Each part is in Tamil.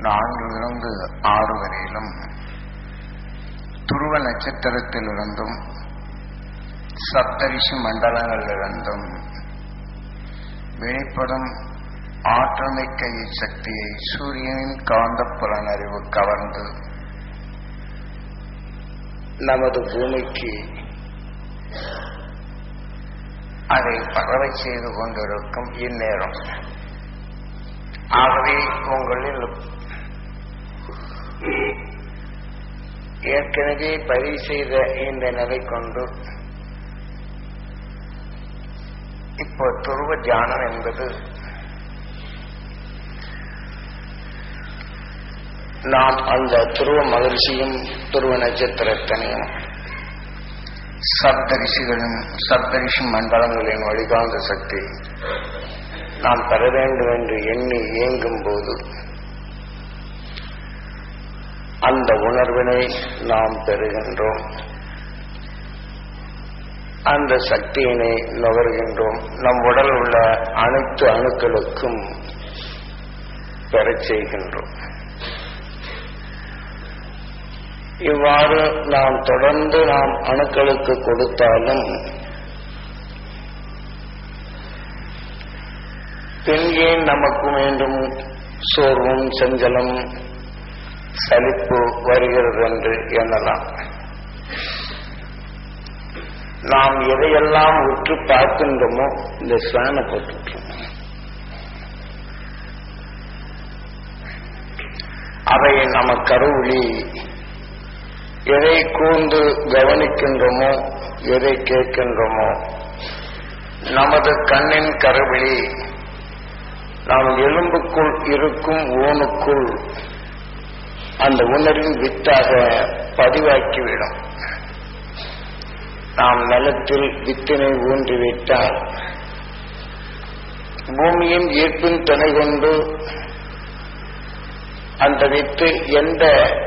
நான்கிலிருந்து ஆறு வரையிலும் துருவ நட்சத்திரத்திலிருந்தும் சப்தரிஷி மண்டலங்களிலிருந்தும் வெளிப்படும் ஆற்றமிக்க இச்சக்தியை சூரியனின் காந்த புலனறிவு கவர்ந்து நமது பூமிக்கு அதை பரவ செய்து கொண்டிருக்கும் இந்நேரம் ஆகவே உங்களில் ஏற்கனவே பதிவு செய்த இந்த நிலை கொண்டு இப்போ துருவ தியானம் என்பது நாம் அந்த துருவ மகிழ்ச்சியும் துருவ நட்சத்திரத்தனையும் சப்தரிஷிகளின் சப்தரிஷி மண்டலங்களின் வழிகாந்த சக்தி நாம் பெற வேண்டும் என்று எண்ணி இயங்கும் போது அந்த உணர்வினை நாம் பெறுகின்றோம் அந்த சக்தியினை நுகர்கின்றோம் நம் உடல் உள்ள அனைத்து அணுக்களுக்கும் பெறச் செய்கின்றோம் இவ்வாறு நாம் தொடர்ந்து நாம் அணுக்களுக்கு கொடுத்தாலும் பின் ஏன் நமக்கு மீண்டும் சோர்வும் செஞ்சலும் சலிப்பு வருகிறது என்று எண்ணலாம் நாம் எதையெல்லாம் உற்று பார்க்கின்றோமோ இந்த ஸ்வான போட்டுட்டோம் அவை நம்ம கருவிழி எதை கூர்ந்து கவனிக்கின்றோமோ எதை கேட்கின்றோமோ நமது கண்ணின் கருவிழி நாம் எலும்புக்குள் இருக்கும் ஊனுக்குள் அந்த உணர்வின் வித்தாக பதிவாக்கிவிடும் நாம் நிலத்தில் வித்தினை ஊன்றிவிட்டால் பூமியின் ஈர்ப்பின் துணை கொண்டு அந்த வித்து எந்த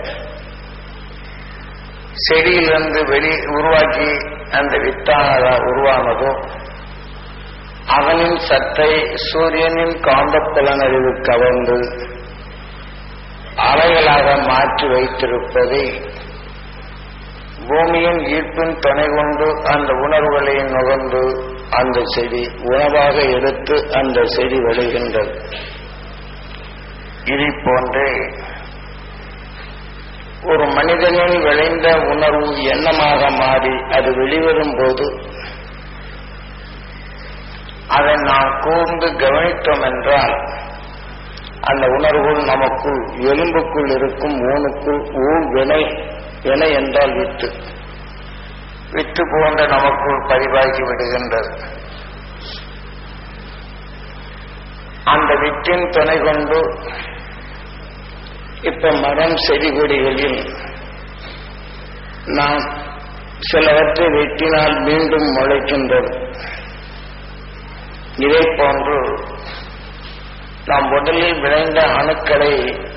செடியிலிருந்து வெளி உருவாக்கி அந்த வித்தாக உருவானதோ அவனின் சத்தை சூரியனின் காந்தப்புலனறிவு கவர்ந்து அலைகளாக மாற்றி வைத்திருப்பதை பூமியின் ஈர்ப்பின் துணை கொண்டு அந்த உணர்வுகளை நுகர்ந்து அந்த செடி உணவாக எடுத்து அந்த செடி விளைகின்றது இதை போன்றே ஒரு மனிதனில் விளைந்த உணர்வு எண்ணமாக மாறி அது வெளிவரும் போது அதை நாம் கூர்ந்து கவனித்தோம் என்றால் அந்த உணர்வுகள் நமக்குள் எலும்புக்குள் இருக்கும் ஊனுக்குள் ஊன் வினை வினை என்றால் வித்து வித்து போன்ற நமக்குள் பதிவாகி விடுகின்றது அந்த வித்தின் துணை கொண்டு இப்ப மரம் செடி கொடிகளில் நாம் சிலவற்றை வெட்டினால் மீண்டும் முளைக்கின்றது இதை போன்று நாம் உடலில் விளைந்த அணுக்களை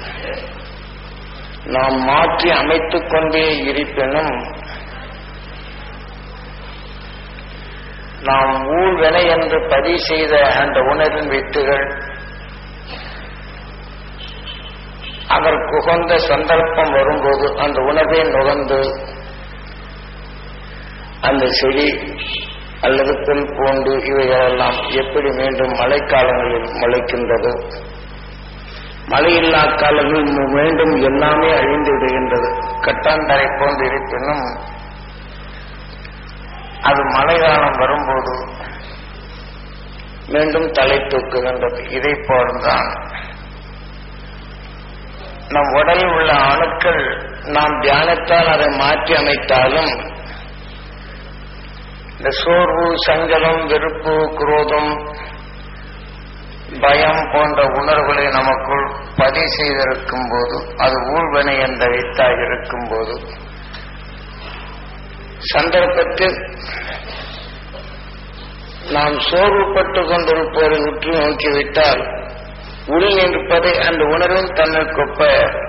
நாம் மாற்றி அமைத்துக் கொண்டே இருப்பினும் நாம் ஊழ்வினை என்று பதிவு செய்த அந்த உணர்வின் வித்துகள் அதற்கு உகந்த சந்தர்ப்பம் வரும்போது அந்த உணர்வை நுகர்ந்து அந்த செடி அல்லது புல் பூண்டு இவைகளெல்லாம் எப்படி மீண்டும் மழைக்காலங்களில் முளைக்கின்றதோ மழையில்லா காலங்களில் மீண்டும் எல்லாமே அழிந்து விடுகின்றது கட்டாந்தரை போன்று இருப்பினும் அது மழை காலம் வரும்போது மீண்டும் தலை தூக்குகின்றது இதை போல்தான் நம் உடலில் உள்ள அணுக்கள் நாம் தியானத்தால் அதை மாற்றி அமைத்தாலும் இந்த சோர்வு சஞ்சலம் வெறுப்பு குரோதம் பயம் போன்ற உணர்வுகளை நமக்குள் பதிவு செய்திருக்கும் போது அது ஊழ்வனை என்ற வித்தாக இருக்கும் போது சந்தர்ப்பத்தில் நாம் சோர்வுபட்டு கொண்டிருப்பவரை உற்று நோக்கிவிட்டால் உள் இருப்பதை அந்த உணர்வும் தன்னுக்கொப்ப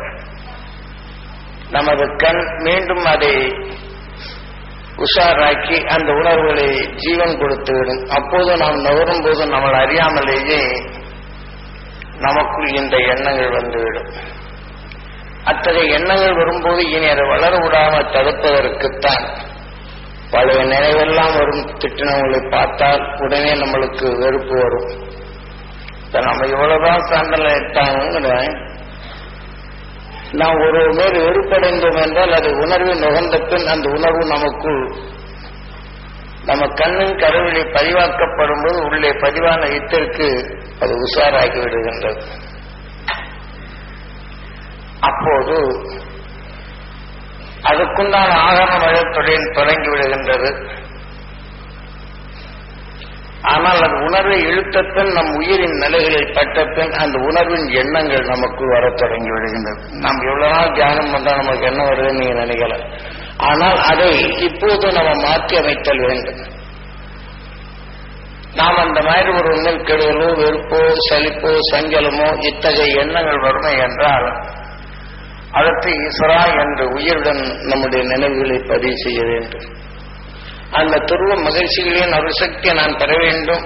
நமது கண் மீண்டும் அதை உஷாராக்கி அந்த உணர்வுகளை ஜீவன் கொடுத்துவிடும் அப்போது நாம் நுகரும் போது நம்மளை அறியாமலேயே நமக்குள் இந்த எண்ணங்கள் வந்துவிடும் அத்தகைய எண்ணங்கள் வரும்போது இனி அதை வளர விடாம தடுப்பதற்குத்தான் பழைய நினைவெல்லாம் வரும் திட்டினவங்களை பார்த்தால் உடனே நம்மளுக்கு வெறுப்பு வரும் இப்ப நம்ம இவ்வளவுதான் சான்றல எடுத்தாங்கிற நாம் ஒரு மேல் வெறுப்படைந்தோம் என்றால் அது உணர்வை நுகர்ந்த பின் அந்த உணர்வு நமக்குள் நம்ம கண்ணின் கருவிலே பதிவாக்கப்படும் போது உள்ளே பதிவான இத்திற்கு அது உஷாராகி விடுகின்றது அப்போது அதுக்குண்டான ஆகம மழத்தொழில் தொடங்கி விடுகின்றது ஆனால் அது உணர்வை இழுத்தப்பின் நம் உயிரின் நிலைகளில் பட்டப்பின் அந்த உணர்வின் எண்ணங்கள் நமக்குள் வரத் தொடங்கி விடுகின்றது நாம் எவ்வளவு நாள் தியானம் பண்ணா நமக்கு என்ன வருதுன்னு நீங்க நினைக்கல ஆனால் அதை இப்போது நம்ம மாற்றி அமைத்தல் வேண்டும் நாம் அந்த மாதிரி ஒரு உண்மையில் கெடுதலோ வெறுப்போ சலிப்போ சஞ்சலமோ இத்தகைய எண்ணங்கள் வறுமை என்றால் அதற்கு ஈஸ்வரா என்று உயிருடன் நம்முடைய நினைவுகளை பதிவு செய்ய வேண்டும் அந்த துருவ மகிழ்ச்சிகளின் அருசக்தியை நான் பெற வேண்டும்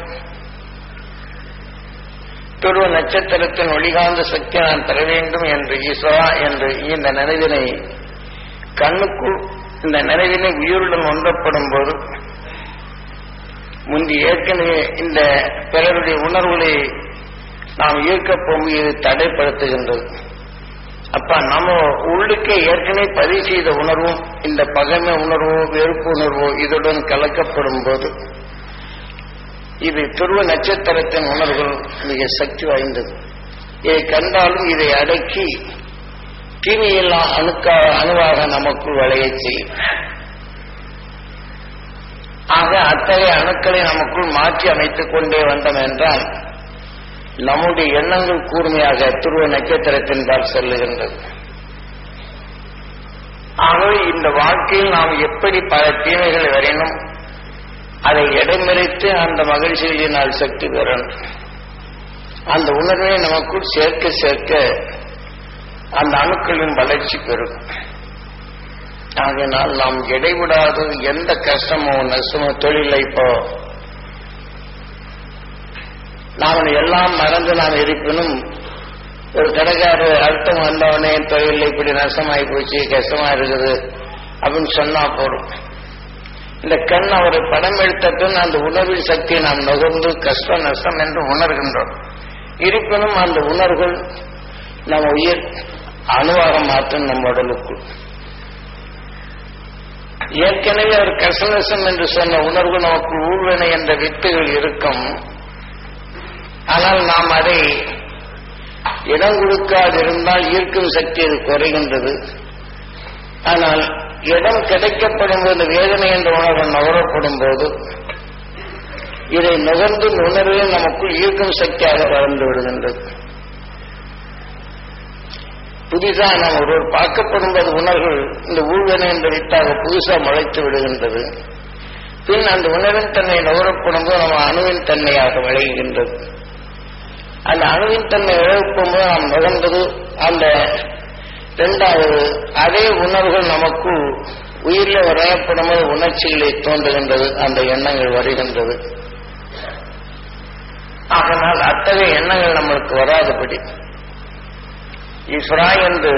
துருவ நட்சத்திரத்தின் ஒளிகாந்த சக்தியை நான் பெற வேண்டும் என்று ஈஸ்வரா என்று இந்த நினைவினை கண்ணுக்குள் இந்த நினைவினை உயிருடன் ஒன்றப்படும் போது முந்தி ஏற்கனவே இந்த பிறருடைய உணர்வுகளை நாம் ஈர்க்கப் போகும் இது தடைப்படுத்துகின்றது அப்ப நம்ம உள்ளுக்கே ஏற்கனவே பதிவு செய்த உணர்வும் இந்த பகைமை உணர்வோ வெறுப்பு உணர்வோ இதுடன் கலக்கப்படும் போது இது துருவ நட்சத்திரத்தின் உணர்வுகள் மிக சக்தி வாய்ந்தது இதை கண்டாலும் இதை அடக்கி தீமையெல்லாம் அணுக்கா அணுவாக நமக்குள் விளையச் செய்யும் ஆக அத்தகைய அணுக்களை நமக்குள் மாற்றி அமைத்துக் கொண்டே வந்தோம் என்றால் நம்முடைய எண்ணங்கள் கூர்மையாக துருவ நட்சத்திரத்தின் பால் செல்லுகின்றது ஆகவே இந்த வாழ்க்கையில் நாம் எப்படி பல தீமைகளை வரையணும் அதை இடைமறித்து அந்த மகிழ்ச்சிகளினால் சக்தி பெறணும் அந்த உணர்வை நமக்குள் சேர்க்க சேர்க்க அந்த அணுக்களின் வளர்ச்சி பெறும் ஆகையினால் நாம் இடைவிடாது எந்த கஷ்டமோ நஷ்டமோ தொழிலை இப்போ நாம் எல்லாம் மறந்து நாம் இருப்பினும் ஒரு கடைக்காரர் அர்த்தம் வந்தவனே தொழில் இப்படி நஷ்டமாகி போச்சு கஷ்டமா இருக்குது அப்படின்னு சொன்னா போதும் இந்த கண் அவரை படம் எடுத்த பின் அந்த உணர்வின் சக்தியை நாம் நுகர்ந்து கஷ்டம் நஷ்டம் என்று உணர்கின்றோம் இருப்பினும் அந்த உணர்வுகள் நம்ம உயிர் அணுவாக மாற்றும் நம் உடலுக்குள் ஏற்கனவே அவர் கசநசம் என்று சொன்ன உணர்வு நமக்கு ஊழ்வினை என்ற வித்துகள் இருக்கும் ஆனால் நாம் அதை இடம் கொடுக்காதிருந்தால் ஈர்க்கும் சக்தி அது குறைகின்றது ஆனால் இடம் கிடைக்கப்படும் போது வேதனை என்ற உணர்வு நுகரப்படும் போது இதை நுகர்ந்து உணர்வே நமக்குள் ஈர்க்கும் சக்தியாக வளர்ந்து விடுகின்றது புதிதா நாம் ஒருவர் பார்க்கப்படும் போது உணர்வுகள் இந்த ஊழ்வனை என்ற வித்தாக புதுசா முளைத்து விடுகின்றது பின் அந்த உணர்வின் தன்மை நுகரப்படும் போது நம்ம அணுவின் தன்மையாக விளைகின்றது அந்த அணுவின் தன்மை இழப்பும் போது நாம் நுகர்ந்தது அந்த இரண்டாவது அதே உணர்வுகள் நமக்குள் உயிரில் வரையப்படும் போது உணர்ச்சிகளை தோன்றுகின்றது அந்த எண்ணங்கள் வருகின்றது அதனால் அத்தகைய எண்ணங்கள் நம்மளுக்கு வராதபடி ஈஸ்வரா என்று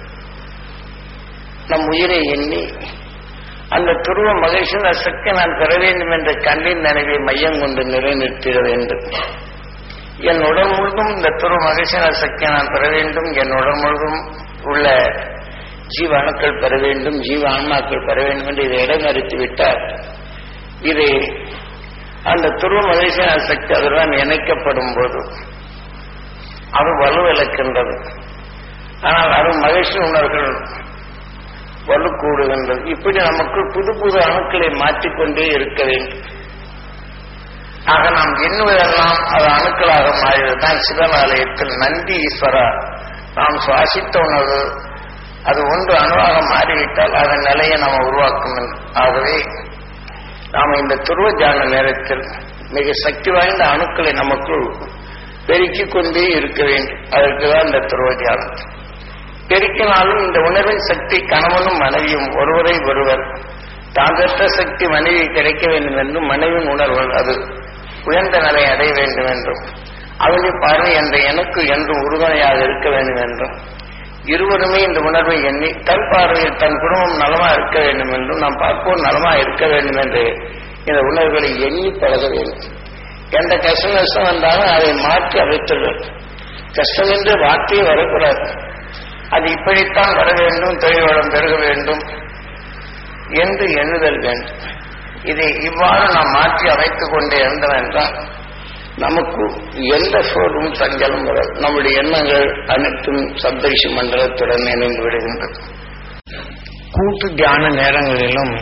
நம் உயிரை எண்ணி அந்த துருவ மகிழ்ச்சியின் சக்தி நான் பெற வேண்டும் என்ற கண்ணின் நினைவை மையம் கொண்டு நிறைநிறுத்திட வேண்டும் என் உடல் முழுதும் இந்த துருவ மகிழ்ச்சியின் சக்தியை நான் பெற வேண்டும் என் உடல் முழுதும் உள்ள ஜீவ அணுக்கள் பெற வேண்டும் ஜீவ ஆன்மாக்கள் பெற வேண்டும் என்று இதை இடமறித்து விட்டார் இதை அந்த துருவ மகிழ்ச்சியின் சக்தி அதுதான் இணைக்கப்படும் போது அது வலுவிழக்கின்றது ஆனால் அது மகிழ்ச்சி உணர்வுகள் வலு கூடுகின்றது இப்படி நமக்கு புது புது அணுக்களை மாற்றிக்கொண்டே இருக்க வேண்டும் ஆக நாம் எண்ணுவதெல்லாம் அது அணுக்களாக மாறியதுதான் சிவனாலயத்தில் நந்தி ஈஸ்வரா நாம் சுவாசித்த உணவு அது ஒன்று அணுவாக மாறிவிட்டால் அதன் நிலையை நாம் உருவாக்கும் ஆகவே நாம் இந்த துருவ ஜான நேரத்தில் மிக சக்தி வாய்ந்த அணுக்களை நமக்குள் பெருக்கிக் கொண்டே இருக்க வேண்டும் அதற்கு தான் இந்த துருவ தியானம் பெருக்கினாலும் இந்த உணர்வின் சக்தி கணவனும் மனைவியும் ஒருவரை ஒருவர் தான் பெற்ற சக்தி மனைவி கிடைக்க வேண்டும் என்றும் மனைவியின் உணர்வுகள் அது உயர்ந்த நிலை அடைய வேண்டும் என்றும் அவளுடைய பார்வை என்ற எனக்கு என்றும் உறுதுணையாக இருக்க வேண்டும் என்றும் இருவருமே இந்த உணர்வை எண்ணி தன் பார்வையில் தன் குடும்பம் நலமா இருக்க வேண்டும் என்றும் நாம் பார்ப்போம் நலமா இருக்க வேண்டும் என்று இந்த உணர்வுகளை எண்ணி பழக வேண்டும் எந்த கஷ்ட நஷ்டம் வந்தாலும் அதை மாற்றி அமைத்துள்ளது கஷ்டம் என்று வார்த்தையே வரக்கூடாது அது இப்படித்தான் வர வேண்டும் தொழில் வளம் பெருக வேண்டும் என்று எண்ணுதல் வேண்டும் இதை இவ்வாறு நாம் மாற்றி அமைத்துக் கொண்டே இருந்தோம் என்றால் நமக்கு எந்த சோர்வும் சஞ்சலும் வராது நம்முடைய எண்ணங்கள் அனைத்தும் சப்தரிஷி மண்டலத்துடன் இணைந்து விடுகின்றது கூட்டு தியான நேரங்களிலும்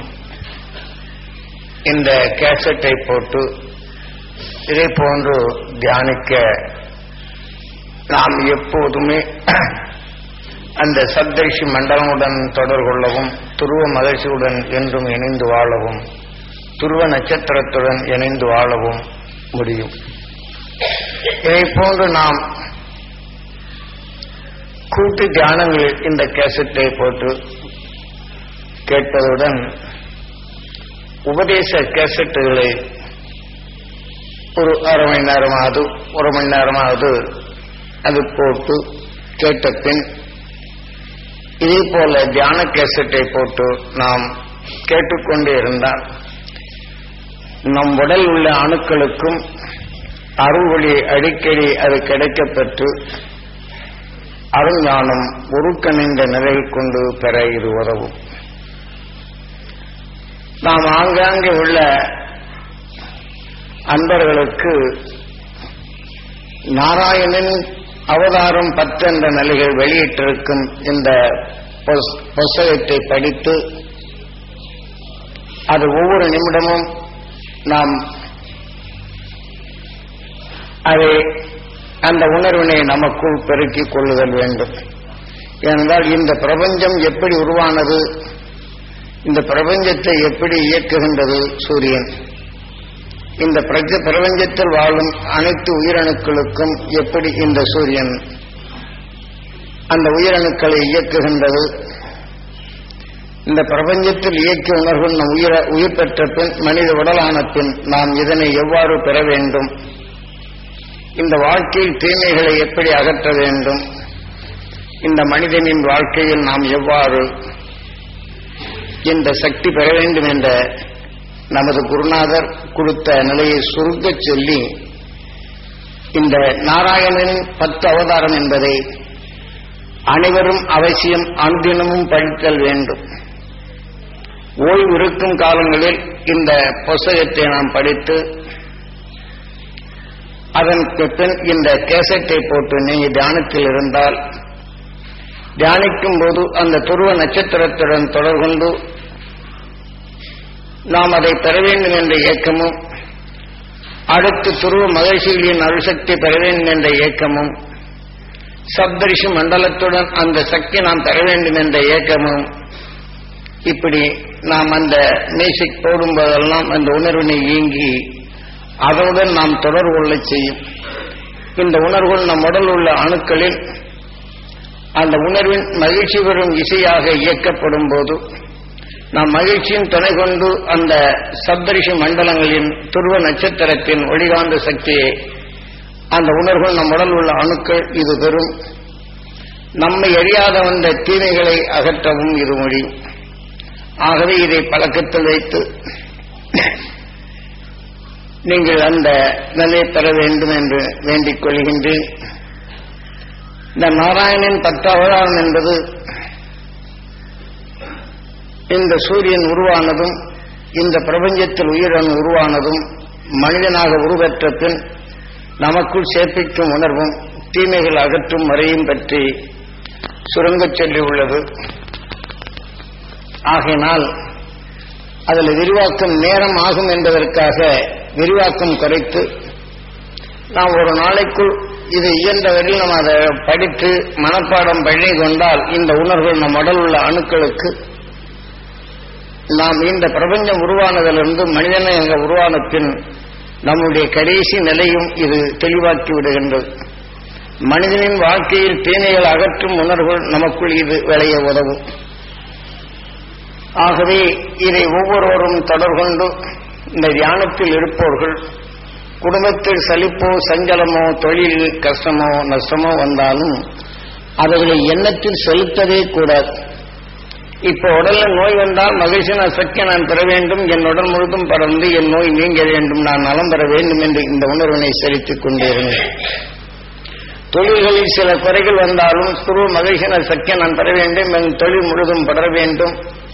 இந்த கேசட்டை போட்டு இதை போன்று தியானிக்க நாம் எப்போதுமே அந்த சப்தரிஷி மண்டலமுடன் தொடர்பு கொள்ளவும் துருவ மகிழ்ச்சியுடன் என்றும் இணைந்து வாழவும் துருவ நட்சத்திரத்துடன் இணைந்து வாழவும் முடியும் இதை போன்று நாம் கூட்டு தியானங்களில் இந்த கேசட்டை போட்டு கேட்பதுடன் உபதேச கேசட்டுகளை ஒரு அரை மணி நேரமாவது ஒரு மணி நேரமாவது அது போட்டு கேட்ட பின் இதே போல தியான கேசட்டை போட்டு நாம் கேட்டுக்கொண்டே இருந்தால் நம் உடல் உள்ள அணுக்களுக்கும் அருள்வழி அடிக்கடி அது கிடைக்கப்பெற்று அருஞானம் உருக்கணிந்த நிலையில் கொண்டு பெற இது உதவும் நாம் ஆங்காங்கே உள்ள அன்பர்களுக்கு நாராயணன் அவதாரம் பத்து என்ற நிலைகள் வெளியிட்டிருக்கும் இந்த புஸ்- புஸ்தகத்தை படித்து அது ஒவ்வொரு நிமிடமும் நாம் அதை அந்த உணர்வினை நமக்குள் பெருக்கிக் கொள்ளுதல் வேண்டும் ஏனென்றால் இந்த பிரபஞ்சம் எப்படி உருவானது இந்த பிரபஞ்சத்தை எப்படி இயக்குகின்றது சூரியன் இந்த பிரஜ பிரபஞ்சத்தில் வாழும் அனைத்து உயிரணுக்களுக்கும் எப்படி இந்த சூரியன் அந்த உயிரணுக்களை இயக்குகின்றது இந்த பிரபஞ்சத்தில் இயக்கிய உணர்வு நம் உயிர உயிர் பெற்ற பின் மனித உடலான பின் நாம் இதனை எவ்வாறு பெற வேண்டும் இந்த வாழ்க்கையில் தீமைகளை எப்படி அகற்ற வேண்டும் இந்த மனிதனின் வாழ்க்கையில் நாம் எவ்வாறு இந்த சக்தி பெற வேண்டும் என்ற நமது குருநாதர் கொடுத்த நிலையை சுருங்கச் சொல்லி இந்த நாராயணனின் பத்து அவதாரம் என்பதை அனைவரும் அவசியம் அனுதினமும் படித்தல் வேண்டும் ஓய்வு இருக்கும் காலங்களில் இந்த புஸ்தகத்தை நாம் படித்து அதற்கு பின் இந்த கேசட்டை போட்டு நீங்கள் தியானத்தில் இருந்தால் தியானிக்கும் போது அந்த துருவ நட்சத்திரத்துடன் தொடர்பு கொண்டு நாம் அதை பெற வேண்டும் என்ற இயக்கமும் அடுத்து துருவ மகிழ்ச்சிகளின் அருசக்தி பெற வேண்டும் என்ற இயக்கமும் சப்தரிஷி மண்டலத்துடன் அந்த சக்தி நாம் பெற வேண்டும் என்ற இயக்கமும் இப்படி நாம் அந்த மியூசிக் போடும்போதெல்லாம் அந்த உணர்வினை இயங்கி அதனுடன் நாம் தொடர்பு கொள்ளச் செய்யும் இந்த உணர்வுகள் நம் உடல் உள்ள அணுக்களில் அந்த உணர்வின் மகிழ்ச்சி பெறும் இசையாக இயக்கப்படும் போது நாம் மகிழ்ச்சியின் துணை கொண்டு அந்த சப்தரிஷி மண்டலங்களின் துருவ நட்சத்திரத்தின் ஒளிகாந்த சக்தியை அந்த உணர்வுகள் நம் உடல் உள்ள அணுக்கள் இது பெறும் நம்மை அறியாத வந்த தீமைகளை அகற்றவும் இது முடியும் ஆகவே இதை பழக்கத்தில் வைத்து நீங்கள் அந்த நிலை பெற வேண்டும் என்று வேண்டிக் கொள்கின்றேன் இந்த நாராயணன் பத்து அவதாரம் என்பது இந்த சூரியன் உருவானதும் இந்த பிரபஞ்சத்தில் உயிரணு உருவானதும் மனிதனாக உருவெற்ற பின் நமக்குள் சேர்ப்பிக்கும் உணர்வும் தீமைகள் அகற்றும் முறையும் பற்றி சுருங்கச் சொல்லி உள்ளது ஆகையினால் அதில் விரிவாக்கம் நேரம் ஆகும் என்பதற்காக விரிவாக்கம் குறைத்து நாம் ஒரு நாளைக்குள் இது இயன்றவரையில் நாம் அதை படித்து மனப்பாடம் பண்ணி கொண்டால் இந்த உணர்வுகள் நம் உடல் உள்ள அணுக்களுக்கு நாம் இந்த பிரபஞ்சம் உருவானதிலிருந்து மனிதனை எங்க உருவான பின் நம்முடைய கடைசி நிலையும் இது தெளிவாக்கி விடுகின்றது மனிதனின் வாழ்க்கையில் தீமைகள் அகற்றும் உணர்வுகள் நமக்குள் இது விளைய உதவும் ஆகவே இதை ஒவ்வொருவரும் தொடர்கொண்டு இந்த தியானத்தில் இருப்பவர்கள் குடும்பத்தில் சலிப்போ சஞ்சலமோ தொழில் கஷ்டமோ நஷ்டமோ வந்தாலும் அவைகளை எண்ணத்தில் செலுத்தவே கூடாது இப்ப உடல்ல நோய் வந்தால் மகிழ்ச்சி நான் சக்தி நான் பெற வேண்டும் என் உடல் முழுதும் பறந்து என் நோய் நீங்க வேண்டும் நான் நலம் பெற வேண்டும் என்று இந்த உணர்வினை செலுத்திக் கொண்டிருந்தேன் தொழில்களில் சில குறைகள் வந்தாலும் துருவ மகிழ்ச்சின சக்தியை நான் பெற வேண்டும் என் தொழில் முழுதும் படர வேண்டும்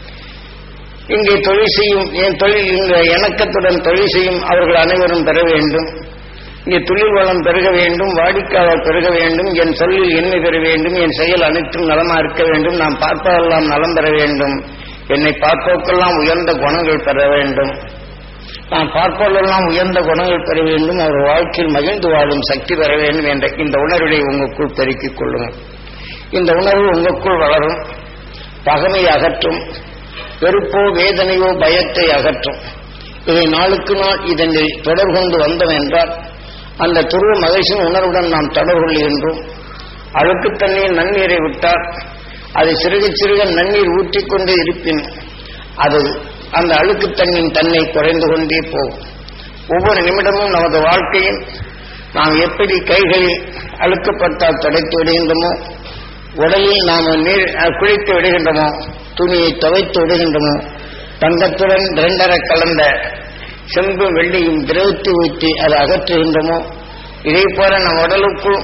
இங்கே தொழில் செய்யும் என் தொழில் இந்த இணக்கத்துடன் தொழில் செய்யும் அவர்கள் அனைவரும் பெற வேண்டும் இங்கே தொழில் வளம் பெருக வேண்டும் வாடிக்கையாளர் பெருக வேண்டும் என் சொல்லில் எண்ணெய் பெற வேண்டும் என் செயல் அனைத்தும் நலமா இருக்க வேண்டும் நான் பார்ப்பதெல்லாம் நலம் பெற வேண்டும் என்னை பார்ப்போக்கெல்லாம் உயர்ந்த குணங்கள் பெற வேண்டும் நான் பார்ப்பதெல்லாம் உயர்ந்த குணங்கள் பெற வேண்டும் அவர் வாழ்க்கையில் மகிழ்ந்து வாழும் சக்தி பெற வேண்டும் என்ற இந்த உணர்வை உங்களுக்குள் பெருக்கிக் கொள்ளுங்கள் இந்த உணர்வு உங்களுக்குள் வளரும் பகமை அகற்றும் வெறுப்போ வேதனையோ பயத்தை அகற்றும் இதை நாளுக்கு நாள் இதனை தொடர்பு கொண்டு வந்தோம் என்றால் அந்த துருவ மகிழ்ச்சியின் உணர்வுடன் நாம் தொடர்பு கொள்கின்றோம் அழுக்கு தண்ணீர் நன்னீரை விட்டால் அதை சிறுக சிறுக நன்னீர் ஊற்றிக்கொண்டே இருப்பின் அது அந்த அழுக்கு தண்ணின் தன்னை குறைந்து கொண்டே போகும் ஒவ்வொரு நிமிடமும் நமது வாழ்க்கையில் நாம் எப்படி கைகளில் அழுக்கப்பட்டால் துடைத்து விடுகின்றோமோ உடலில் நாம் நீர் அஹ், குளித்து விடுகின்றோமோ துணியை துவைத்து விடுகின்றோமோ தங்கத்துடன் இரண்டரை கலந்த செம்பு வெள்ளியும் திரவித்து ஊற்றி அதை அகற்றுகின்றோமோ இதே போல நம் உடலுக்குள்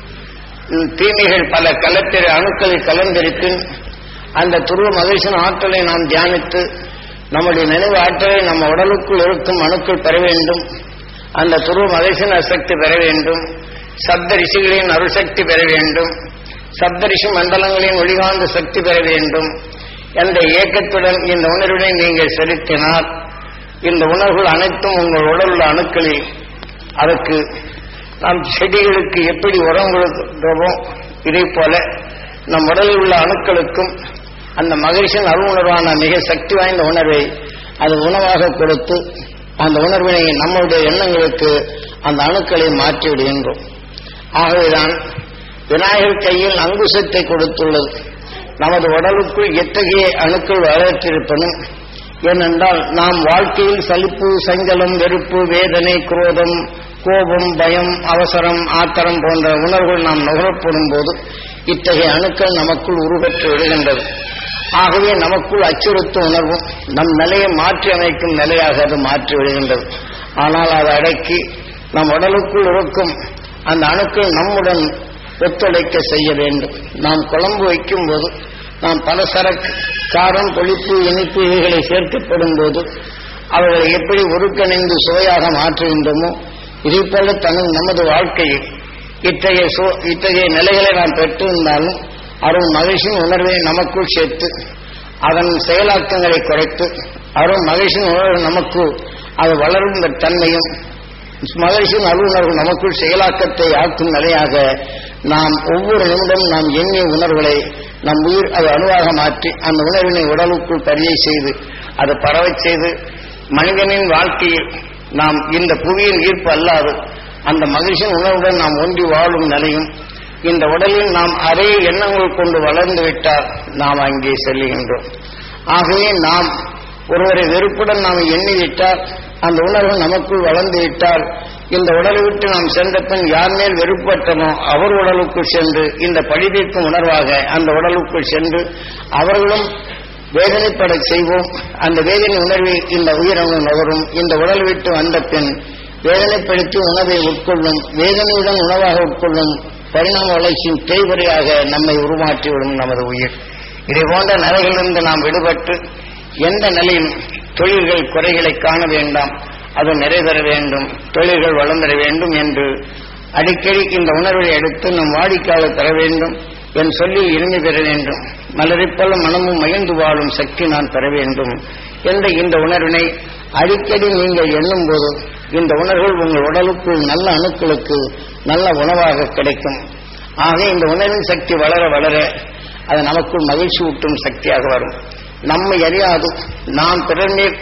ம், தீமைகள் பல கலத்திர அணுக்களில் கலந்திருக்கும் அந்த துருவ மகிழ்ச்சியின் ஆற்றலை நாம் தியானித்து நம்முடைய நினைவு ஆற்றலை நம்ம உடலுக்குள் இருக்கும் அணுக்கள் பெற வேண்டும் அந்த துருவ மகிழ்ச்சியின் அசக்தி பெற வேண்டும் சப்த ரிஷிகளின் அருள்சக்தி பெற வேண்டும் சப்த ரிஷி மண்டலங்களின் ஒளிகாந்த சக்தி பெற வேண்டும் என்ற இயக்கத்துடன் இந்த உணர்வினை நீங்கள் செலுத்தினால் இந்த உணர்வுகள் அனைத்தும் உங்கள் உடல் உள்ள அணுக்களில் அதற்கு நாம் செடிகளுக்கு எப்படி உரம் கொடுக்கிறோமோ இதே போல நம் உடலில் உள்ள அணுக்களுக்கும் அந்த மகிழ்ச்சியின் அருணர்வான மிக சக்தி வாய்ந்த உணர்வை அது உணவாக கொடுத்து அந்த உணர்வினை நம்முடைய எண்ணங்களுக்கு அந்த அணுக்களை மாற்றி விடுகின்றோம் ஆகவேதான் விநாயகர் கையில் அங்குசத்தை கொடுத்துள்ளது நமது உடலுக்குள் எத்தகைய அணுக்கள் வளர்த்திருப்பனும் ஏனென்றால் நாம் வாழ்க்கையில் சலிப்பு சஞ்சலம் வெறுப்பு வேதனை குரோதம் கோபம் பயம் அவசரம் ஆத்திரம் போன்ற உணர்வுகள் நாம் நுகரப்படும் போது இத்தகைய அணுக்கள் நமக்குள் உருவற்று விடுகின்றது ஆகவே நமக்குள் அச்சுறுத்தும் உணர்வும் நம் நிலையை மாற்றி அமைக்கும் நிலையாக அது மாற்றி விடுகின்றது ஆனால் அதை அடக்கி நம் உடலுக்குள் இருக்கும் அந்த அணுக்கள் நம்முடன் ஒத்துழைக்க செய்ய வேண்டும் நாம் குழம்பு வைக்கும் போது நாம் பல சரக்கு காரம் புளிப்பு இனிப்பு இவைகளை சேர்க்கப்படும் போது அவர்களை எப்படி ஒருங்கிணைந்து சுவையாக மாற்றுகின்றோமோ இதே போல தன் நமது வாழ்க்கையில் இத்தகைய சு இத்தகைய நிலைகளை நாம் பெற்றிருந்தாலும் அருள் மகிழ்ச்சியின் உணர்வை நமக்குள் சேர்த்து அதன் செயலாக்கங்களை குறைத்து அருள் மகிழ்ச்சியின் உணர்வு நமக்கு அது வளரும் தன்மையும் மகிழ்ச்சியின் அருளுணர்வு நமக்குள் செயலாக்கத்தை ஆக்கும் நிலையாக நாம் ஒவ்வொரு நிமிடம் நாம் எண்ணிய உணர்வுகளை நம் உயிர் அது அணுவாக மாற்றி அந்த உணர்வினை உடலுக்குள் பரியை செய்து அது பரவச் செய்து மனிதனின் வாழ்க்கையில் நாம் இந்த புவியின் ஈர்ப்பு அல்லாது அந்த மகிழ்ச்சியின் உணர்வுடன் நாம் ஒன்றி வாழும் நிலையும் இந்த உடலில் நாம் அரை எண்ணங்கள் கொண்டு வளர்ந்து விட்டால் நாம் அங்கே செல்லுகின்றோம் ஆகவே நாம் ஒருவரை வெறுப்புடன் நாம் எண்ணிவிட்டால் அந்த உணர்வு நமக்குள் வளர்ந்து விட்டால் இந்த உடலை விட்டு நாம் சென்ற பின் யார் மேல் வெறுப்பற்றமோ அவர் உடலுக்குள் சென்று இந்த பழிதீர்க்கும் உணர்வாக அந்த உடலுக்குள் சென்று அவர்களும் வேதனைப்பட செய்வோம் அந்த வேதனை உணர்வை இந்த உயிரங்கு நுகரும் இந்த உடல் விட்டு வந்த பின் வேதனைப்படுத்தி உணவை உட்கொள்ளும் வேதனையுடன் உணவாக உட்கொள்ளும் பரிணாம வளர்ச்சியின் தேய்வரையாக நம்மை உருமாற்றிவிடும் நமது உயிர் இதை போன்ற நிலைகளிலிருந்து நாம் விடுபட்டு எந்த நிலையிலும் தொழில்கள் குறைகளை காண வேண்டாம் அது நிறைவேற வேண்டும் தொழில்கள் வளர்ந்திட வேண்டும் என்று அடிக்கடி இந்த உணர்வை எடுத்து நம் வாடிக்கையாளர் பெற வேண்டும் என் சொல்லில் இனிமை பெற வேண்டும் மலரைப்போல மனமும் மகிழ்ந்து வாழும் சக்தி நான் பெற வேண்டும் என்ற இந்த உணர்வினை அடிக்கடி நீங்கள் எண்ணும் போது இந்த உணர்வுகள் உங்கள் உடலுக்குள் நல்ல அணுக்களுக்கு நல்ல உணவாக கிடைக்கும் ஆக இந்த உணர்வின் சக்தி வளர வளர அது நமக்குள் மகிழ்ச்சி ஊட்டும் சக்தியாக வரும் நம்மை அறியாது நாம் பிறர் மேல்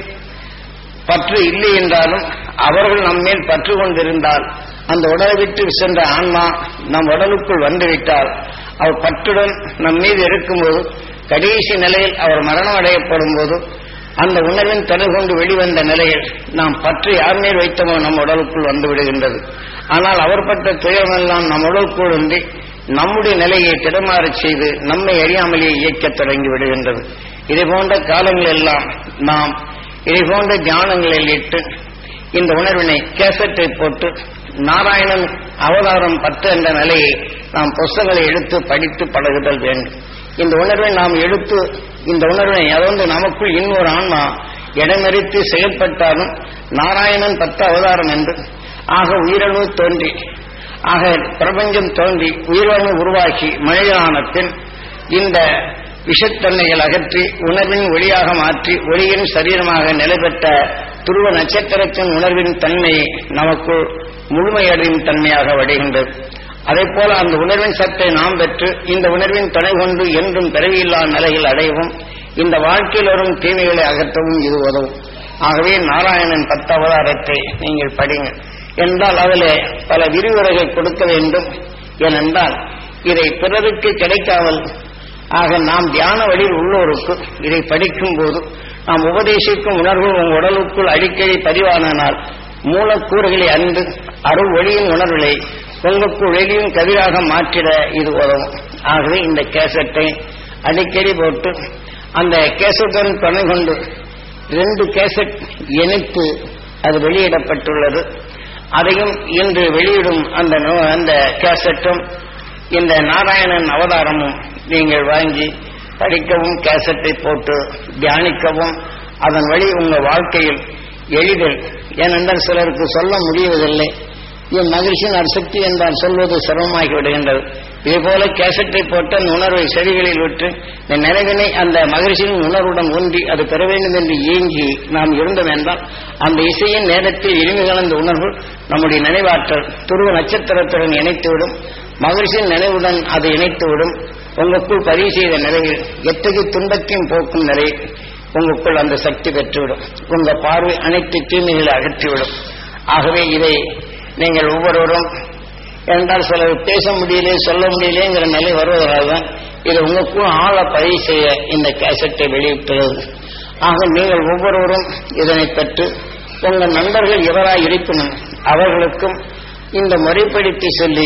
பற்று இல்லை என்றாலும் அவர்கள் நம்மேல் பற்று கொண்டிருந்தால் அந்த உடலை விட்டு சென்ற ஆன்மா நம் உடலுக்குள் வந்துவிட்டால் அவர் பற்றுடன் நம் மீது இருக்கும்போது கடைசி நிலையில் அவர் மரணம் அடையப்படும் போது அந்த உணர்வின் தொடர் கொண்டு வெளிவந்த நிலையில் நாம் பற்று யார் மேல் வைத்தமோ நம் உடலுக்குள் வந்து விடுகின்றது ஆனால் அவர் பட்ட துயரமெல்லாம் நம் உடலுக்குள் வந்து நம்முடைய நிலையை திடமாறச் செய்து நம்மை அறியாமலேயே இயக்கத் தொடங்கி விடுகின்றது இதை போன்ற காலங்கள் எல்லாம் நாம் இதை போன்ற தியானங்களில் இட்டு இந்த உணர்வினை கேசட்டை போட்டு நாராயணன் அவதாரம் பத்து என்ற நிலையை நாம் புஸ்தகங்களை எடுத்து படித்து பழகுதல் வேண்டும் இந்த உணர்வை நாம் எடுத்து இந்த உணர்வை அதாவது நமக்குள் இன்னொரு ஆன்மா இடமெறித்து செயல்பட்டாலும் நாராயணன் பத்து அவதாரம் என்று ஆக உயிரணு தோன்றி ஆக பிரபஞ்சம் தோன்றி உயிரணு உருவாக்கி மனிதனான பின் இந்த விஷத்தன்மைகள் அகற்றி உணர்வின் ஒளியாக மாற்றி ஒளியின் சரீரமாக நிலைபெற்ற துருவ நட்சத்திரத்தின் உணர்வின் தன்மையை நமக்குள் முழுமையடையும் தன்மையாக வடைகின்றது அதே போல அந்த உணர்வின் சத்தை நாம் பெற்று இந்த உணர்வின் துணை கொண்டு என்றும் பிறவியில்லா நிலையில் அடையவும் இந்த வாழ்க்கையில் வரும் தீமைகளை அகற்றவும் இது உதவும் ஆகவே நாராயணன் பத்து அவதாரத்தை நீங்கள் படிங்க என்றால் அதிலே பல விரிவுரைகள் கொடுக்க வேண்டும் ஏனென்றால் இதை பிறருக்கு கிடைக்காமல் ஆக நாம் தியான வழியில் உள்ளோருக்கு இதை படிக்கும் போது நாம் உபதேசிக்கும் உணர்வு உங்கள் உடலுக்குள் அடிக்கடி பதிவானால் மூலக்கூறுகளை அறிந்து அருள் ஒளியின் உணர்வுகளை உங்களுக்குள் வெளியும் கதிராக மாற்றிட இது உதவும் ஆகவே இந்த கேசட்டை அடிக்கடி போட்டு அந்த கேசட்டுடன் துணை கொண்டு ரெண்டு கேசட் இணைத்து அது வெளியிடப்பட்டுள்ளது அதையும் இன்று வெளியிடும் அந்த நூ- அந்த கேசட்டும் இந்த நாராயணன் அவதாரமும் நீங்கள் வாங்கி படிக்கவும் கேசட்டை போட்டு தியானிக்கவும் அதன் வழி உங்கள் வாழ்க்கையில் எளிதில் ஏனென்றால் சிலருக்கு சொல்ல முடிவதில்லை என் மகிழ்ச்சியின் அரிசக்தி என்றால் சொல்வது சிரமமாகி விடுகின்றது இதேபோல கேசட்டை போட்டு அந்த உணர்வை செடிகளில் விட்டு இந்த நினைவினை அந்த மகிழ்ச்சியின் உணர்வுடன் ஒன்றி அது பெற வேண்டும் என்று ஏங்கி நாம் இருந்தோம் என்றால் அந்த இசையின் நேரத்தில் இனிமை கலந்த உணர்வு நம்முடைய நினைவாற்றல் துருவ நட்சத்திரத்துடன் இணைத்துவிடும் மகிழ்ச்சியின் நினைவுடன் அது இணைத்துவிடும் உங்களுக்குள் பதிவு செய்த நிலையில் எத்தகைய துன்பத்தையும் போக்கும் நிலை உங்களுக்குள் அந்த சக்தி பெற்றுவிடும் உங்க பார்வை அனைத்து தீமைகளை அகற்றிவிடும் ஆகவே இதை நீங்கள் ஒவ்வொருவரும் என்றால் சிலர் பேச முடியலே சொல்ல முடியலேங்கிற நிலை வருவதால் தான் இது உங்களுக்கும் ஆழ பதிவு செய்ய இந்த கேசட்டை வெளியிட்டுள்ளது ஆக நீங்கள் ஒவ்வொருவரும் இதனை பெற்று உங்கள் நண்பர்கள் இவராய் இருப்பினும் அவர்களுக்கும் இந்த முறைப்படுத்தி சொல்லி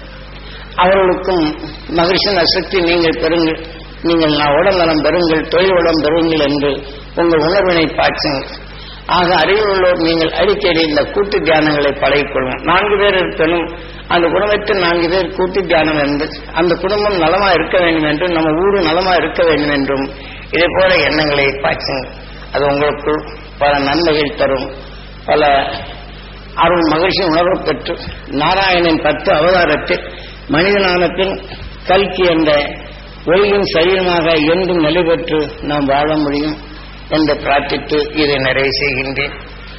அவர்களுக்கும் மகிழ்ச்சியின் அசக்தி நீங்கள் பெறுங்கள் நீங்கள் நான் உடல் நலம் பெறுங்கள் தொழில் வளம் பெறுங்கள் என்று உங்கள் உணர்வினை பாய்ச்சுங்கள் ஆக அறிவில் உள்ளோர் நீங்கள் அடிக்கடி இந்த கூட்டு தியானங்களை பழகிக்கொள்ளும் நான்கு பேர் இருப்பினும் அந்த குடும்பத்தில் நான்கு பேர் கூட்டு தியானம் என்று அந்த குடும்பம் நலமா இருக்க வேண்டும் என்றும் நம்ம ஊரு நலமா இருக்க வேண்டும் என்றும் இதே போல எண்ணங்களை பாய்ச்சுங்கள் அது உங்களுக்கு பல நன்மைகள் தரும் பல அருள் மகிழ்ச்சி உணர்வு பெற்று நாராயணன் பத்து அவதாரத்தில் மனிதனான பின் கல்கி என்ற ஒளியின் சரீரமாக என்றும் நிலை பெற்று நாம் வாழ முடியும் என்று பிரார்த்தித்து இதை நிறைவு செய்கின்றேன்